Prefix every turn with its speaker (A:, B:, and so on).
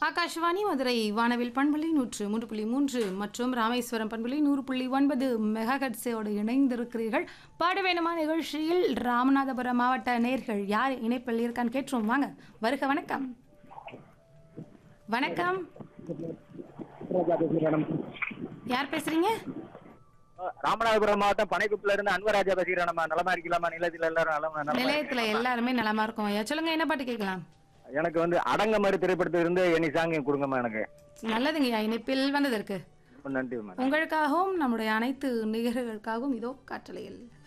A: ஆகாஷ்வாணி மதுரை வானவில் பண்புலி நூற்று மூன்று புள்ளி மூன்று மற்றும் ராமேஸ்வரம் பண்புலி நூறு புள்ளி ஒன்பது மெகாஹட்ஸோடு இணைந்திருக்கிறீர்கள் பாட வேணுமா நிகழ்ச்சியில் ராமநாதபுரம் மாவட்ட நேர்கள் யார் இணைப்பில் இருக்கான்னு கேட்டுருவோம் வாங்க வருக வணக்கம் வணக்கம் யார் பேசுறீங்க
B: ராமநாதபுரம் மாவட்டம் பனைக்குப்புல இருந்து அன்வராஜா பேசுகிறேன் நம்ம நலமா இருக்கலாமா நிலத்தில் எல்லாரும் நலமா நலமா
A: நிலையத்துல எல்லாருமே நலமா இருக்கும் ஐயா சொல்லுங்க என்ன பாட்டு கேட்கலாம்
B: எனக்கு வந்து அடங்கமறு திரைப்படத்துல இருந்து எனி சாங் கொடுங்கம்மா எனக்கு
A: நல்லதுங்கய்யா இணைப்பில் வந்ததற்கு
B: ரொம்ப நன்றி மேடம்
A: உங்களுக்காகவும் நம்முடைய அனைத்து நிகழ்வுகளுக்காகவும் இதோ காற்றலையில்